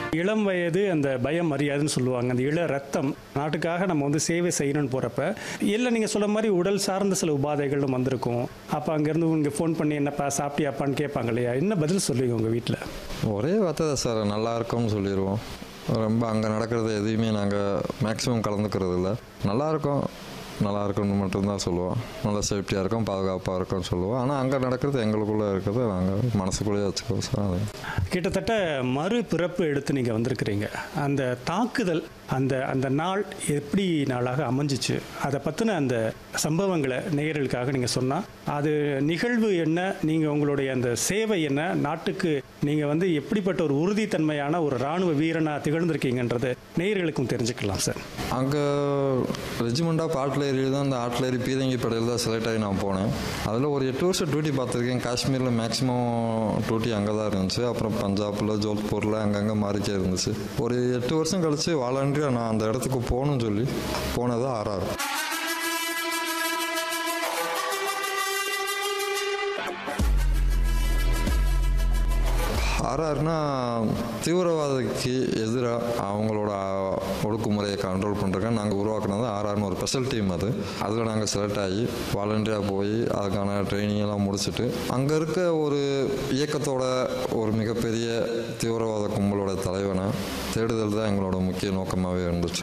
இளம் வயது அந்த பயம் மரியாதைன்னு சொல்லுவாங்க அந்த இள ரத்தம் நாட்டுக்காக நம்ம வந்து சேவை செய்யணும்னு போகிறப்ப இல்லை நீங்கள் சொல்ல மாதிரி உடல் சார்ந்த சில உபாதைகளும் வந்திருக்கும் அப்போ அங்கேருந்து இங்கே ஃபோன் பண்ணி என்னப்பா சாப்பிட்டியாப்பான்னு கேட்பாங்க இல்லையா என்ன பதில் சொல்லுவீங்க உங்கள் வீட்டில் ஒரே வார்த்தை தான் சார் நல்லா இருக்கும்னு சொல்லிடுவோம் ரொம்ப அங்கே நடக்கிறது எதையுமே நாங்கள் மேக்ஸிமம் கலந்துக்கிறது இல்லை நல்லா இருக்கும் நல்லா இருக்கும்னு மட்டும்தான் சொல்லுவோம் நல்லா சேஃப்டியாக இருக்கும் பாதுகாப்பாக இருக்கும்னு சொல்லுவோம் ஆனால் அங்கே நடக்கிறது எங்களுக்குள்ளே இருக்கிறது நாங்கள் மனசுக்குள்ளேயே வச்சுக்குவோம் சார் அது கிட்டத்தட்ட மறுபிறப்பு எடுத்து நீங்கள் வந்திருக்கிறீங்க அந்த தாக்குதல் அந்த அந்த நாள் எப்படி நாளாக அமைஞ்சிச்சு அதை பற்றின அந்த சம்பவங்களை நேயர்களுக்காக நீங்கள் சொன்னால் அது நிகழ்வு என்ன நீங்கள் உங்களுடைய அந்த சேவை என்ன நாட்டுக்கு நீங்கள் வந்து எப்படிப்பட்ட ஒரு உறுதித்தன்மையான ஒரு இராணுவ வீரனாக திகழ்ந்திருக்கீங்கன்றது நேயர்களுக்கும் தெரிஞ்சுக்கலாம் சார் அங்கே ரெஜிமெண்ட் ஆஃப் ஆர்ட்லரி தான் அந்த ஆர்ட்லரி பீரங்கி படையில் தான் செலக்ட் ஆகி நான் போனேன் அதில் ஒரு எட்டு வருஷம் டியூட்டி பார்த்துருக்கேன் காஷ்மீரில் மேக்ஸிமம் டியூட்டி அங்கே தான் இருந்துச்சு அப்புறம் பஞ்சாபில் ஜோத்பூரில் அங்கங்கே மாறிக்கே இருந்துச்சு ஒரு எட்டு வருஷம் கழிச்சு வாலண்டியாக நான் அந்த இடத்துக்கு போகணும்னு சொல்லி போனது ஆர்ஆர் ஆர்ஆர்னா தீவிரவாதிக்கு எதிராக அவங்களோட ஒடுக்குமுறையை கண்ட்ரோல் பண்ணுறதுக்கு நாங்கள் உருவாக்குனது ஆர்ஆர்னு ஒரு ஸ்பெஷல் டீம் அது அதில் நாங்கள் செலக்ட் ஆகி வாலண்டியராக போய் அதுக்கான ட்ரைனிங் எல்லாம் முடிச்சுட்டு அங்கே இருக்க ஒரு இயக்கத்தோட ஒரு மிகப்பெரிய தீவிரவாத கும்பலோட தலைவனை தேடுதல் தான் எங்களோட முக்கிய நோக்கமாகவே இருந்துச்சு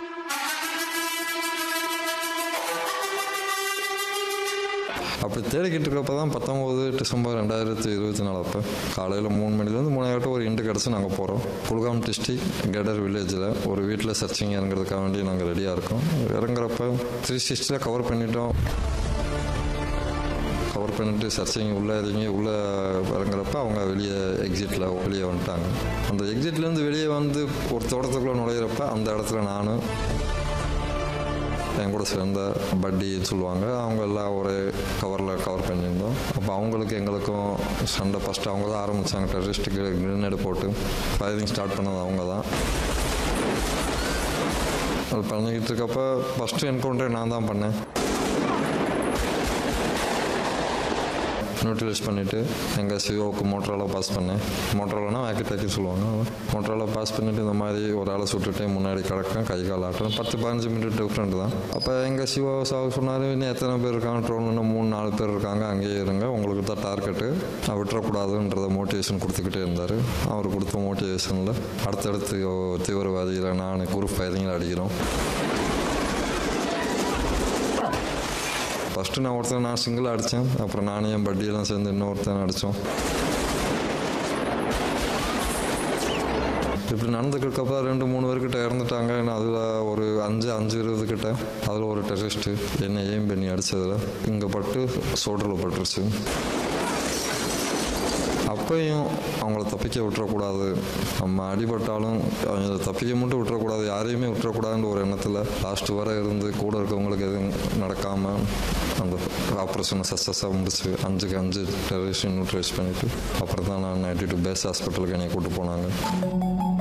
அப்படி தேடிக்கிட்டு இருக்கப்ப தான் பத்தொம்போது டிசம்பர் ரெண்டாயிரத்தி இருபத்தி நாலு அப்போ காலையில் மூணு மணிலேருந்து மூணாயிரட்டு ஒரு இண்டு கிடச்சி நாங்கள் போகிறோம் குல்காம் டிஸ்ட்ரிக் கெடர் வில்லேஜில் ஒரு வீட்டில் சர்ச்சிங் இறங்குறதுக்காக வேண்டி நாங்கள் ரெடியாக இருக்கோம் இறங்குறப்ப த்ரீ சிக்ஸ்டியில் கவர் பண்ணிட்டோம் கவர் பண்ணிட்டு சர்ச்சிங் உள்ளே இறங்கி உள்ளே இறங்குறப்ப அவங்க வெளியே எக்ஸிட்டில் வெளியே வந்துட்டாங்க அந்த எக்ஸிட்லேருந்து வெளியே வந்து ஒரு தோட்டத்துக்குள்ளே நுழையிறப்ப அந்த இடத்துல நானும் என் கூட சேர்ந்த பட்டின்னு சொல்லுவாங்க அவங்க எல்லாம் ஒரே கவரில் கவர் பண்ணியிருந்தோம் அப்போ அவங்களுக்கு எங்களுக்கும் சண்டை ஃபஸ்ட்டு அவங்க தான் ஆரம்பித்தாங்க டெரரிஸ்ட்டுக்கு கிரனேடு போட்டு ஃபயரிங் ஸ்டார்ட் பண்ணது அவங்க தான் அது பண்ணிக்கிட்டு இருக்கப்போ ஃபஸ்ட்டு என்கவுண்டரே நான் தான் பண்ணேன் நியூட்ரலைஸ் பண்ணிவிட்டு எங்கள் சிஓவுக்கு மோட்டரால் பாஸ் பண்ணேன் மோட்டராலனா வேக்கி டேக்கி சொல்லுவாங்க மோட்டரால் பாஸ் பண்ணிவிட்டு இந்த மாதிரி ஒரு ஆளை சுட்டுட்டு முன்னாடி கிடக்கும் கை கால் ஆட்டம் பத்து பதினஞ்சு மினிட் டிஃப்ரெண்ட் தான் அப்போ எங்கள் சிஓ சாவு சொன்னார் இன்னும் எத்தனை பேர் இருக்காங்க ட்ரோன் இன்னும் மூணு நாலு பேர் இருக்காங்க அங்கேயே இருங்க உங்களுக்கு தான் டார்கெட்டு விட்டுறக்கூடாதுன்றத மோட்டிவேஷன் கொடுத்துக்கிட்டே இருந்தார் அவர் கொடுத்த மோட்டிவேஷனில் அடுத்தடுத்து தீவிரவாதிகளை நான் குரூப் ஃபயரிங்கில் அடிக்கிறோம் ஃபஸ்ட்டு நான் ஒருத்தன் நான் சிங்கிளாக அடித்தேன் அப்புறம் நானும் என் பட்டியெல்லாம் சேர்ந்து இன்னொருத்தன் அடித்தோம் இப்படி நடந்துக்கிறக்கப்ப ரெண்டு மூணு பேர்கிட்ட இறந்துட்டாங்க அதில் ஒரு அஞ்சு அஞ்சு இருபது கிட்ட அதில் ஒரு டெரரிஸ்ட்டு என்னை ஏம் பண்ணி அடித்ததில் இங்கே பட்டு சோல்டரில் பட்டுருச்சு அப்பையும் அவங்கள தப்பிக்க விட்டுறக்கூடாது நம்ம அடிபட்டாலும் அவங்கள தப்பிக்க மட்டும் விட்டுறக்கூடாது யாரையுமே விட்டுறக்கூடாதுன்ற ஒரு எண்ணத்தில் லாஸ்ட் வரை இருந்து கூட இருக்கவங்களுக்கு எதுவும் நடக்காமல் அந்த ஆப்ரேஷனை சக்ஸஸாக முடிச்சு அஞ்சுக்கு அஞ்சு டெரரிஸ்ட் நியூட்ரைஸ் பண்ணிவிட்டு அப்புறம் தான் நான் நைட்டு பேஸ் ஹாஸ்பிட்டலுக்கு என்னை கூப்பிட்டு போனாங்க